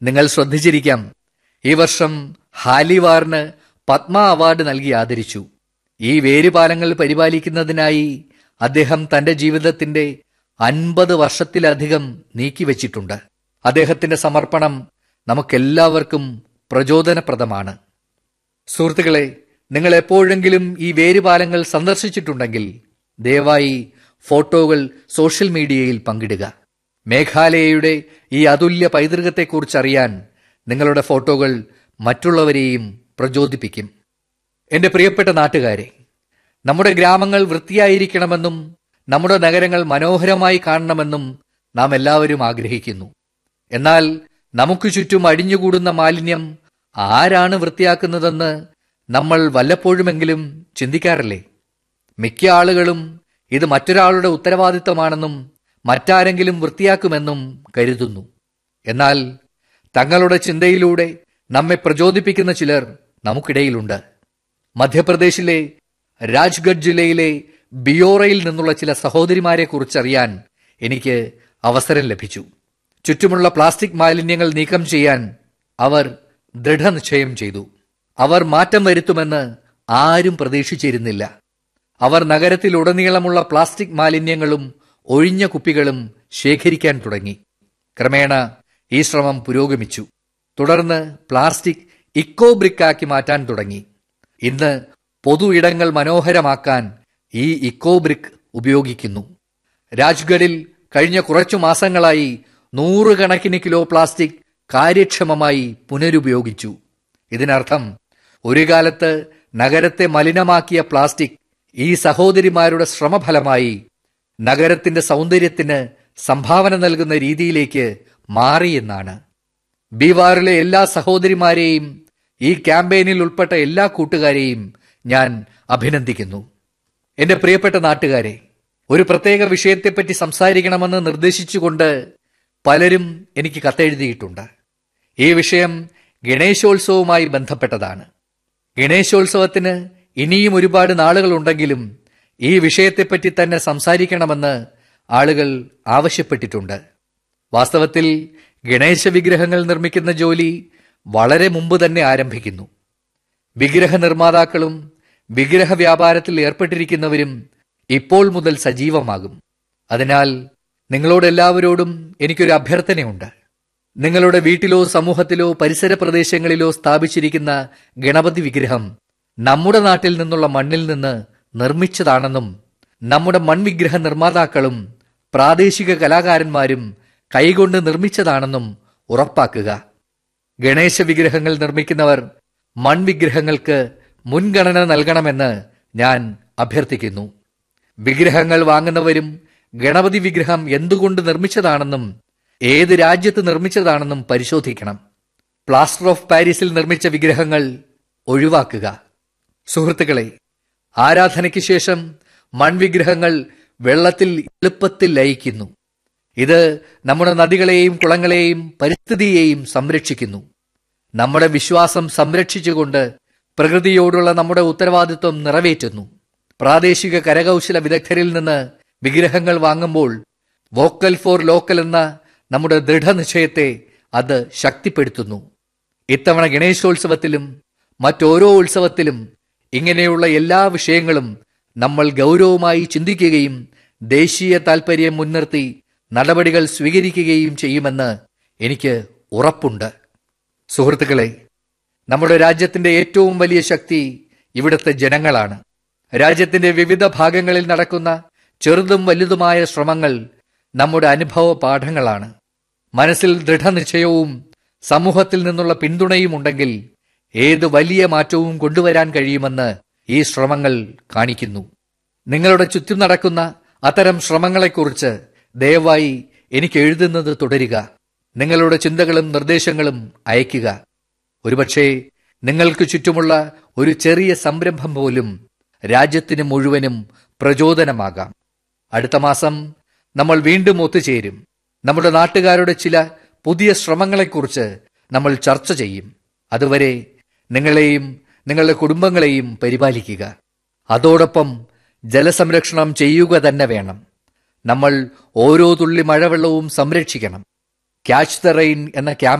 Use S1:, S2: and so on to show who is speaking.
S1: നിങ്ങൾ ശ്രദ്ധിച്ചിരിക്കാം ഈ വർഷം ഹാലിവാറിന് പത്മ അവാർഡ് നൽകി ആദരിച്ചു ഈ വേരുപാലങ്ങൾ പരിപാലിക്കുന്നതിനായി അദ്ദേഹം തന്റെ ജീവിതത്തിന്റെ അൻപത് വർഷത്തിലധികം നീക്കിവച്ചിട്ടുണ്ട് അദ്ദേഹത്തിന്റെ സമർപ്പണം നമുക്കെല്ലാവർക്കും പ്രചോദനപ്രദമാണ് സുഹൃത്തുക്കളെ നിങ്ങൾ എപ്പോഴെങ്കിലും ഈ വേരുപാലങ്ങൾ സന്ദർശിച്ചിട്ടുണ്ടെങ്കിൽ ദയവായി ഫോട്ടോകൾ സോഷ്യൽ മീഡിയയിൽ പങ്കിടുക മേഘാലയയുടെ ഈ അതുല്യ പൈതൃകത്തെക്കുറിച്ച് അറിയാൻ നിങ്ങളുടെ ഫോട്ടോകൾ മറ്റുള്ളവരെയും പ്രചോദിപ്പിക്കും എന്റെ പ്രിയപ്പെട്ട നാട്ടുകാരെ നമ്മുടെ ഗ്രാമങ്ങൾ വൃത്തിയായിരിക്കണമെന്നും നമ്മുടെ നഗരങ്ങൾ മനോഹരമായി കാണണമെന്നും നാം എല്ലാവരും ആഗ്രഹിക്കുന്നു എന്നാൽ നമുക്ക് ചുറ്റും അടിഞ്ഞുകൂടുന്ന മാലിന്യം ആരാണ് വൃത്തിയാക്കുന്നതെന്ന് നമ്മൾ വല്ലപ്പോഴുമെങ്കിലും ചിന്തിക്കാറില്ലേ മിക്ക ആളുകളും ഇത് മറ്റൊരാളുടെ ഉത്തരവാദിത്തമാണെന്നും മറ്റാരെങ്കിലും വൃത്തിയാക്കുമെന്നും കരുതുന്നു എന്നാൽ തങ്ങളുടെ ചിന്തയിലൂടെ നമ്മെ പ്രചോദിപ്പിക്കുന്ന ചിലർ നമുക്കിടയിലുണ്ട് മധ്യപ്രദേശിലെ രാജ്ഗഡ് ജില്ലയിലെ ബിയോറയിൽ നിന്നുള്ള ചില സഹോദരിമാരെ കുറിച്ചറിയാൻ എനിക്ക് അവസരം ലഭിച്ചു ചുറ്റുമുള്ള പ്ലാസ്റ്റിക് മാലിന്യങ്ങൾ നീക്കം ചെയ്യാൻ അവർ ദൃഢനിശ്ചയം ചെയ്തു അവർ മാറ്റം വരുത്തുമെന്ന് ആരും പ്രതീക്ഷിച്ചിരുന്നില്ല അവർ നഗരത്തിലുടനീളമുള്ള പ്ലാസ്റ്റിക് മാലിന്യങ്ങളും ഒഴിഞ്ഞ കുപ്പികളും ശേഖരിക്കാൻ തുടങ്ങി ക്രമേണ ഈ ശ്രമം പുരോഗമിച്ചു തുടർന്ന് പ്ലാസ്റ്റിക് ഇക്കോ ബ്രിക്കാക്കി മാറ്റാൻ തുടങ്ങി ഇന്ന് പൊതു ഇടങ്ങൾ മനോഹരമാക്കാൻ ഈ ഇക്കോ ബ്രിക്ക് ഉപയോഗിക്കുന്നു രാജ്ഗഡിൽ കഴിഞ്ഞ കുറച്ചു മാസങ്ങളായി നൂറുകണക്കിന് കിലോ പ്ലാസ്റ്റിക് കാര്യക്ഷമമായി പുനരുപയോഗിച്ചു ഇതിനർത്ഥം ഒരു കാലത്ത് നഗരത്തെ മലിനമാക്കിയ പ്ലാസ്റ്റിക് ഈ സഹോദരിമാരുടെ ശ്രമഫലമായി നഗരത്തിന്റെ സൗന്ദര്യത്തിന് സംഭാവന നൽകുന്ന രീതിയിലേക്ക് മാറിയെന്നാണ് ബീവാറിലെ എല്ലാ സഹോദരിമാരെയും ഈ ക്യാമ്പയിനിൽ ഉൾപ്പെട്ട എല്ലാ കൂട്ടുകാരെയും ഞാൻ അഭിനന്ദിക്കുന്നു എന്റെ പ്രിയപ്പെട്ട നാട്ടുകാരെ ഒരു പ്രത്യേക വിഷയത്തെപ്പറ്റി സംസാരിക്കണമെന്ന് നിർദ്ദേശിച്ചുകൊണ്ട് പലരും എനിക്ക് കത്തെഴുതിയിട്ടുണ്ട് ഈ വിഷയം ഗണേശോത്സവവുമായി ബന്ധപ്പെട്ടതാണ് ഗണേശോത്സവത്തിന് ഇനിയും ഒരുപാട് നാളുകളുണ്ടെങ്കിലും ഈ വിഷയത്തെപ്പറ്റി തന്നെ സംസാരിക്കണമെന്ന് ആളുകൾ ആവശ്യപ്പെട്ടിട്ടുണ്ട് വാസ്തവത്തിൽ ഗണേശ വിഗ്രഹങ്ങൾ നിർമ്മിക്കുന്ന ജോലി വളരെ മുമ്പ് തന്നെ ആരംഭിക്കുന്നു വിഗ്രഹ നിർമ്മാതാക്കളും വിഗ്രഹ വ്യാപാരത്തിൽ ഏർപ്പെട്ടിരിക്കുന്നവരും ഇപ്പോൾ മുതൽ സജീവമാകും അതിനാൽ നിങ്ങളോട് എല്ലാവരോടും എനിക്കൊരു അഭ്യർത്ഥനയുണ്ട് നിങ്ങളുടെ വീട്ടിലോ സമൂഹത്തിലോ പരിസര പ്രദേശങ്ങളിലോ സ്ഥാപിച്ചിരിക്കുന്ന ഗണപതി വിഗ്രഹം നമ്മുടെ നാട്ടിൽ നിന്നുള്ള മണ്ണിൽ നിന്ന് നിർമ്മിച്ചതാണെന്നും നമ്മുടെ മൺവിഗ്രഹ നിർമ്മാതാക്കളും പ്രാദേശിക കലാകാരന്മാരും കൈകൊണ്ട് നിർമ്മിച്ചതാണെന്നും ഉറപ്പാക്കുക ഗണേശ വിഗ്രഹങ്ങൾ നിർമ്മിക്കുന്നവർ മൺവിഗ്രഹങ്ങൾക്ക് മുൻഗണന നൽകണമെന്ന് ഞാൻ അഭ്യർത്ഥിക്കുന്നു വിഗ്രഹങ്ങൾ വാങ്ങുന്നവരും ഗണപതി വിഗ്രഹം എന്തുകൊണ്ട് നിർമ്മിച്ചതാണെന്നും ഏത് രാജ്യത്ത് നിർമ്മിച്ചതാണെന്നും പരിശോധിക്കണം പ്ലാസ്റ്റർ ഓഫ് പാരീസിൽ നിർമ്മിച്ച വിഗ്രഹങ്ങൾ ഒഴിവാക്കുക സുഹൃത്തുക്കളെ ആരാധനയ്ക്ക് ശേഷം മൺവിഗ്രഹങ്ങൾ വെള്ളത്തിൽ എളുപ്പത്തിൽ ലയിക്കുന്നു ഇത് നമ്മുടെ നദികളെയും കുളങ്ങളെയും പരിസ്ഥിതിയെയും സംരക്ഷിക്കുന്നു നമ്മുടെ വിശ്വാസം സംരക്ഷിച്ചുകൊണ്ട് പ്രകൃതിയോടുള്ള നമ്മുടെ ഉത്തരവാദിത്വം നിറവേറ്റുന്നു പ്രാദേശിക കരകൗശല വിദഗ്ധരിൽ നിന്ന് വിഗ്രഹങ്ങൾ വാങ്ങുമ്പോൾ വോക്കൽ ഫോർ ലോക്കൽ എന്ന നമ്മുടെ ദൃഢനിശ്ചയത്തെ അത് ശക്തിപ്പെടുത്തുന്നു ഇത്തവണ ഗണേശോത്സവത്തിലും മറ്റോരോ ഉത്സവത്തിലും ഇങ്ങനെയുള്ള എല്ലാ വിഷയങ്ങളും നമ്മൾ ഗൗരവമായി ചിന്തിക്കുകയും ദേശീയ താൽപര്യം മുൻനിർത്തി നടപടികൾ സ്വീകരിക്കുകയും ചെയ്യുമെന്ന് എനിക്ക് ഉറപ്പുണ്ട് സുഹൃത്തുക്കളെ നമ്മുടെ രാജ്യത്തിന്റെ ഏറ്റവും വലിയ ശക്തി ഇവിടുത്തെ ജനങ്ങളാണ് രാജ്യത്തിന്റെ വിവിധ ഭാഗങ്ങളിൽ നടക്കുന്ന ചെറുതും വലുതുമായ ശ്രമങ്ങൾ നമ്മുടെ അനുഭവ പാഠങ്ങളാണ് മനസ്സിൽ ദൃഢനിശ്ചയവും സമൂഹത്തിൽ നിന്നുള്ള പിന്തുണയും ഉണ്ടെങ്കിൽ ഏത് വലിയ മാറ്റവും കൊണ്ടുവരാൻ കഴിയുമെന്ന് ഈ ശ്രമങ്ങൾ കാണിക്കുന്നു നിങ്ങളുടെ ചുറ്റും നടക്കുന്ന അത്തരം ശ്രമങ്ങളെക്കുറിച്ച് ദയവായി എനിക്ക് എഴുതുന്നത് തുടരുക നിങ്ങളുടെ ചിന്തകളും നിർദ്ദേശങ്ങളും അയയ്ക്കുക ഒരുപക്ഷെ നിങ്ങൾക്ക് ചുറ്റുമുള്ള ഒരു ചെറിയ സംരംഭം പോലും രാജ്യത്തിന് മുഴുവനും പ്രചോദനമാകാം അടുത്ത മാസം നമ്മൾ വീണ്ടും ഒത്തുചേരും നമ്മുടെ നാട്ടുകാരുടെ ചില പുതിയ ശ്രമങ്ങളെക്കുറിച്ച് നമ്മൾ ചർച്ച ചെയ്യും അതുവരെ നിങ്ങളെയും നിങ്ങളുടെ കുടുംബങ്ങളെയും പരിപാലിക്കുക അതോടൊപ്പം ജലസംരക്ഷണം ചെയ്യുക തന്നെ വേണം നമ്മൾ ഓരോ തുള്ളി മഴവെള്ളവും സംരക്ഷിക്കണം ക്യാച്ച് ദ റെയിൻ എന്ന ക്യാമ്പ്